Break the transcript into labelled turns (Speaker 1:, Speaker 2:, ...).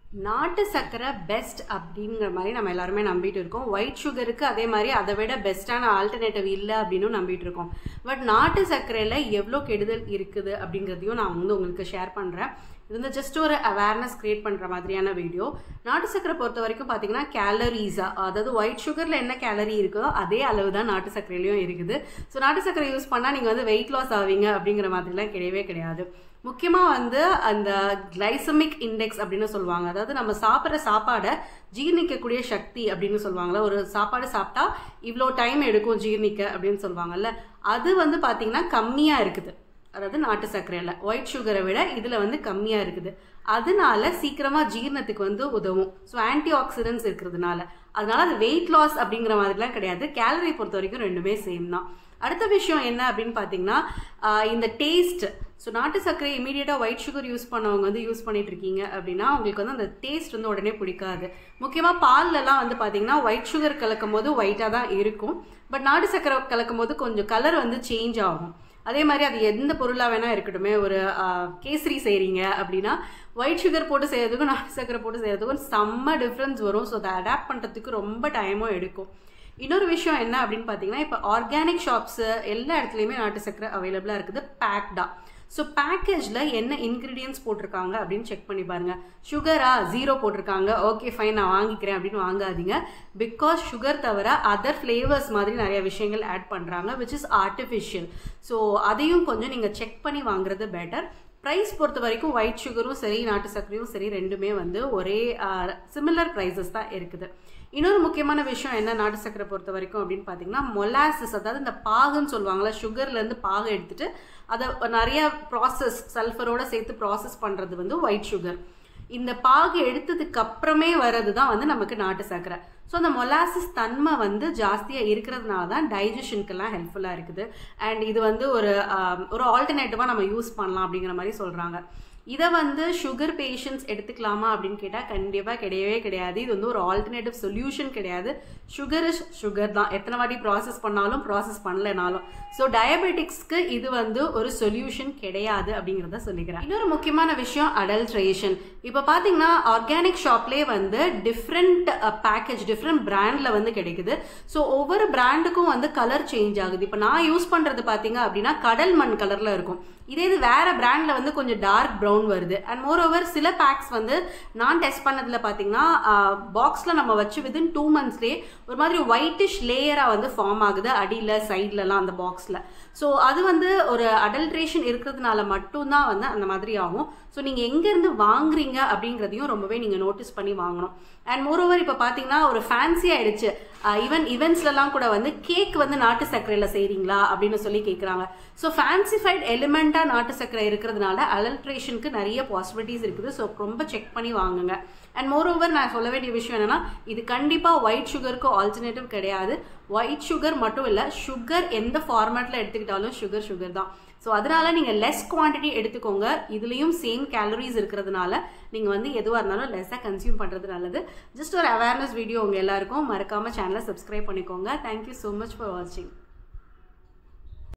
Speaker 1: நாட்டு சர்க்கரை பெஸ்ட் அப்படிங்கிற மாதிரி நம்ம எல்லாருமே நம்பிட்டு இருக்கோம் ஒயிட் சுகருக்கு அதே மாதிரி அதை விட பெஸ்ட்டான ஆல்டர்னேட்டிவ் இல்லை அப்படின்னு நம்பிட்டு இருக்கோம் பட் நாட்டு சர்க்கரையில் எவ்வளோ கெடுதல் இருக்குது அப்படிங்கிறதையும் நான் வந்து உங்களுக்கு ஷேர் பண்ணுறேன் இது வந்து ஜஸ்ட் ஒரு அவேர்னஸ் கிரியேட் பண்ணுற மாதிரியான வீடியோ நாட்டு சர்க்கரை பொறுத்த வரைக்கும் பார்த்தீங்கன்னா கேலரிஸாக அதாவது ஒயிட் சுகரில் என்ன கேலரி இருக்கோ அதே அளவு தான் நாட்டு சர்க்கரையிலையும் இருக்குது ஸோ நாட்டு சர்க்கரை யூஸ் பண்ணால் நீங்கள் வந்து வெயிட் லாஸ் ஆவீங்க அப்படிங்கிற மாதிரிலாம் கிடையவே கிடையாது முக்கியமாக வந்து அந்த கிளைசமிக் இண்டெக்ஸ் அப்படின்னு சொல்லுவாங்க அதாவது நம்ம சாப்பிட்ற சாப்பாடை ஜீர்ணிக்கக்கூடிய சக்தி அப்படின்னு சொல்லுவாங்கல்ல ஒரு சாப்பாடு சாப்பிட்டா இவ்வளோ டைம் எடுக்கும் ஜீர்ணிக்க அப்படின்னு சொல்லுவாங்கல்ல அது வந்து பார்த்தீங்கன்னா கம்மியாக இருக்குது அதாவது நாட்டு சர்க்கரையில் ஒயிட் சுகரை விட இதில் வந்து கம்மியாக இருக்குது அதனால சீக்கிரமாக ஜீரணத்துக்கு வந்து உதவும் ஸோ ஆன்டி ஆக்சிடென்ட்ஸ் இருக்கிறதுனால அதனால அது வெயிட் லாஸ் அப்படிங்கிற மாதிரிலாம் கிடையாது கேலரி பொறுத்த வரைக்கும் ரெண்டுமே சேம் தான் அடுத்த விஷயம் என்ன அப்படின்னு பார்த்தீங்கன்னா இந்த டேஸ்ட் ஸோ நாட்டு சர்க்கரை இமீடியட்டாக ஒயிட் சுகர் யூஸ் பண்ணவங்க வந்து யூஸ் பண்ணிட்டு இருக்கீங்க அப்படின்னா உங்களுக்கு வந்து அந்த டேஸ்ட் வந்து உடனே பிடிக்காது முக்கியமாக பால்லலாம் வந்து பார்த்தீங்கன்னா ஒயிட் சுகர் கலக்கும் போது ஒயிட்டாக தான் இருக்கும் பட் நாட்டு சர்க்கரை கலக்கும் போது கொஞ்சம் கலர் வந்து சேஞ்ச் ஆகும் அதே மாதிரி அது எந்த பொருளாக வேணால் இருக்கட்டுமே ஒரு கேசரி செய்கிறீங்க அப்படின்னா ஒயிட் சுகர் போட்டு செய்கிறதுக்கும் நாட்டு சர்க்கரை போட்டு செய்கிறதுக்கும் செம்ம டிஃப்ரென்ஸ் வரும் ஸோ அதை அடாப்ட் பண்ணுறதுக்கு ரொம்ப டைமும் எடுக்கும் இன்னொரு விஷயம் என்ன அப்படின்னு பார்த்தீங்கன்னா இப்போ ஆர்கானிக் ஷாப்ஸு எல்லா இடத்துலையுமே நாட்டு சர்க்கரை அவைலபிளாக இருக்குது பேக்டா ஸோ பேக்கேஜில் என்ன இன்க்ரீடியன்ஸ் போட்டிருக்காங்க அப்படின்னு செக் பண்ணி பாருங்க சுகரா ஜீரோ போட்டிருக்காங்க ஓகே ஃபைன் நான் வாங்கிக்கிறேன் அப்படின்னு வாங்காதீங்க பிகாஸ் சுகர் தவிர அதர் ஃப்ளேவர்ஸ் மாதிரி நிறைய விஷயங்கள் ஆட் பண்ணுறாங்க விச் இஸ் ஆர்டிஃபிஷியல் ஸோ அதையும் கொஞ்சம் நீங்கள் செக் பண்ணி வாங்குறது பெட்டர் ப்ரைஸ் பொறுத்த வரைக்கும் ஒயிட் சுகரும் சரி நாட்டு சர்க்கரையும் சரி ரெண்டுமே வந்து ஒரே சிமிலர் ப்ரைஸஸ் தான் இருக்குது இன்னொரு முக்கியமான விஷயம் என்ன நாட்டு சர்க்கரை பொறுத்த வரைக்கும் அப்படின்னு பார்த்தீங்கன்னா மொலாசஸ் அதாவது இந்த பாகுன்னு சொல்லுவாங்களா சுகர்லேருந்து பாகு எடுத்துட்டு அதை நிறைய ப்ராசஸ் சல்ஃபரோட சேர்த்து ப்ராசஸ் பண்ணுறது வந்து ஒயிட் சுகர் இந்த பாகு எடுத்ததுக்கு அப்புறமே வர்றது தான் வந்து நமக்கு நாட்டு சர்க்கரை ஸோ அந்த மொலாசிஸ் தன்மை வந்து ஜாஸ்தியாக இருக்கிறதுனால தான் டைஜஷனுக்கெல்லாம் ஹெல்ப்ஃபுல்லாக இருக்குது அண்ட் இது வந்து ஒரு ஒரு ஆல்டர்னேட்டிவாக நம்ம யூஸ் பண்ணலாம் அப்படிங்கிற மாதிரி சொல்கிறாங்க இதை வந்து சுகர் பேஷண்ட்ஸ் எடுத்துக்கலாமா அப்படின்னு கேட்டால் கண்டிப்பாக கிடையவே கிடையாது இது வந்து ஒரு ஆல்டர்னேட்டிவ் சொல்யூஷன் கிடையாது சுகர் இஸ் சுகர் தான் எத்தனை வாட்டி ப்ராசஸ் பண்ணாலும் ப்ராசஸ் பண்ணலைனாலும் ஸோ டயபெட்டிக்ஸ்க்கு இது வந்து ஒரு சொல்யூஷன் கிடையாது அப்படிங்கிறத சொல்லிக்கிறேன் இன்னொரு முக்கியமான விஷயம் அடல்ட்ரேஷன் இப்போ பார்த்தீங்கன்னா ஆர்கானிக் ஷாப்லேயே வந்து டிஃப்ரெண்ட் பேக்கேஜ் டிஃப்ரெண்ட் பிராண்டில் வந்து கிடைக்குது ஸோ ஒவ்வொரு பிராண்டுக்கும் வந்து கலர் சேஞ்ச் ஆகுது இப்போ நான் யூஸ் பண்ணுறது பார்த்தீங்க அப்படின்னா கடல் மண் கலரில் இருக்கும் இதே இது வேற பிராண்ட்ல வந்து கொஞ்சம் டார்க் ப்ரௌன் வருது அண்ட் மோர் ஓவர் சில பேக்ஸ் வந்து நான் டெஸ்ட் பண்ணதுல பாத்தீங்கன்னா பாக்ஸ்ல நம்ம வச்சு வித்தின் டூ மந்த்ஸ்லேயே ஒரு மாதிரி ஒயிட்டிஷ் லேயரா வந்து ஃபார்ம் ஆகுது அடியில சைட்லலாம் அந்த பாக்ஸ்ல ஸோ அது வந்து ஒரு அடல்ட்ரேஷன் இருக்கிறதுனால மட்டும்தான் வந்து அந்த மாதிரி ஆகும் ஸோ நீங்கள் எங்கேருந்து வாங்குறீங்க அப்படிங்கிறதையும் ரொம்பவே நீங்கள் நோட்டீஸ் பண்ணி வாங்கணும் அண்ட் மோரோவர் இப்போ பார்த்தீங்கன்னா ஒரு ஃபேன்சி ஆயிடுச்சு ஈவன் இவெண்ட்ஸ்லலாம் கூட வந்து கேக் வந்து நாட்டு சர்க்கரையில் செய்கிறீங்களா அப்படின்னு சொல்லி கேட்குறாங்க ஸோ ஃபேன்சிஃபைட் எலிமெண்ட்டாக நாட்டு சர்க்கரை இருக்கிறதுனால அடல்ட்ரேஷனுக்கு நிறைய பாசிபிலிட்டிஸ் இருக்குது ஸோ ரொம்ப செக் பண்ணி வாங்குங்க அண்ட் மோர் ஓவர் நான் சொல்ல வேண்டிய விஷயம் என்னன்னா இது கண்டிப்பாக ஒயிட் சுகருக்கு ஆல்டர்னேட்டிவ் கிடையாது ஒயிட் சுகர் மட்டும் இல்லை சுகர் எந்த ஃபார்மேட்டில் எடுத்துக்கிட்டாலும் சுகர் சுகர் தான் ஸோ அதனால நீங்கள் லெஸ் குவான்டிட்டி எடுத்துக்கோங்க இதுலேயும் சேம் கேலரிஸ் இருக்கிறதுனால நீங்கள் வந்து எதுவாக இருந்தாலும் லெஸ்ஸாக கன்சியூம் பண்ணுறது நல்லது ஜஸ்ட் ஒரு அவேர்னஸ் வீடியோ உங்கள் எல்லாருக்கும் மறக்காமல் சேனலை சப்ஸ்கிரைப் பண்ணிக்கோங்க தேங்க்யூ ஸோ மச் ஃபார் வாட்சிங்